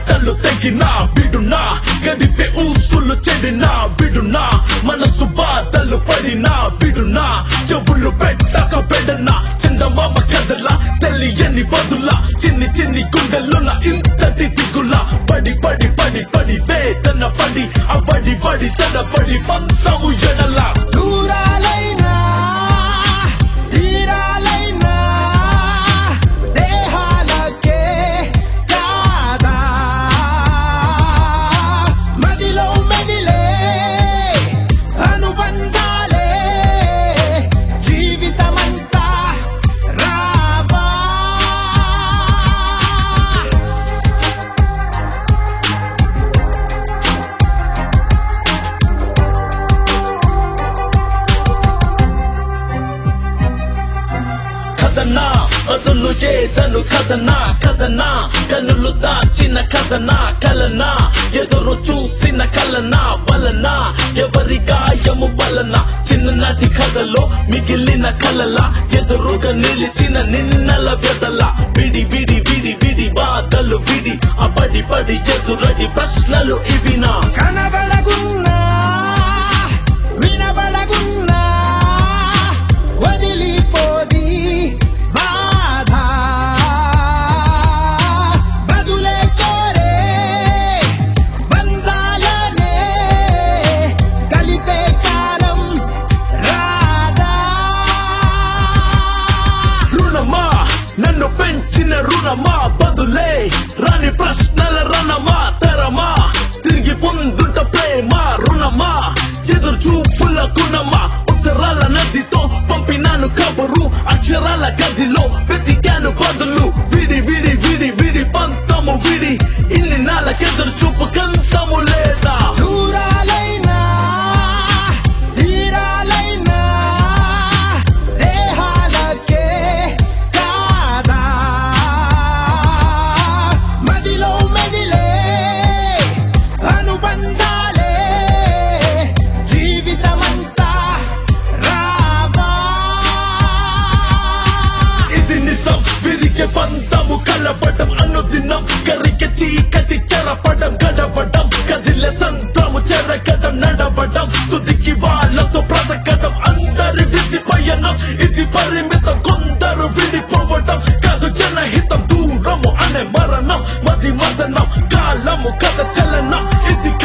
మాటలు తగినా విడునా గడిపే ఊసులు చెడినా విడునా మనసు బాధలు పడినా విడునా చెవులు పెట్టక పెడనా చందమామ కథలా తెలియని బదులా చిన్ని చిన్ని గుండెలున్న ఇంతటి దిగులా పడి పడి పడి పడి వేదన పడి అవడి పడి తన పడి పంతము ఎడలా దూరాలైనా తీరాలైనా దేహాలకే కాదా మదిలో మెదిలే అనుబంధాలే జీవితమంతా రావా కథనా అతను ఏదను కథనా కథనా కనులు దాచిన కథనా కలనా ఎదురు చూసిన కలనా వలన ఎవరి గాయము వలన చిన్ననాటి కథలో మిగిలిన కలల ఎదురుగా నిలిచిన నిన్నల వ్యధల విడి విడి విడి విడి బాధలు విడి అబడి పడి ఎదురడి ప్రశ్నలు ఇవినా కనబడకున్నా వినబడకున్నా వదిలిపోది బాధ బదులే కోరే బంధాలనే కలిపే కాలం రాదా రుణమా నన్ను పెంచిన రుణమా బదులే రాని ప్రశ్నల రణమా తరమా తిరిగి పొందుట ప్రేమ రుణమా ఎదురు చూపుల గుణమా ఉత్తరాల నదితో పంపినాను కబురు అక్షరాల గదిలో వెతికాను బదులు విడి విడి విడి విడి పంతము విడి ఇన్ని నాళ్ళకెదురు చూపు కంతము లేదా దూరాలైనా తీరాలైనా దేహాలకే కాదా మదిలో మెదిలే అనుబంధాలే జీవితమంతా రావా ఇది నిజం విరిగే బంధము కలపడం అనుదినం కరిగే చీకటి చెరపడం గడవడం కదిలే సంద్రము చెరగడం నడవడం తుదికి వాళ్ళతో బ్రతకడం అందరి విధి పయనం ఇది పరిమితం కొందరు విడిపోవడం కాదు జనహితం దూరము అనే మరణం మది మదనం కాలము కథ చలనం ఇది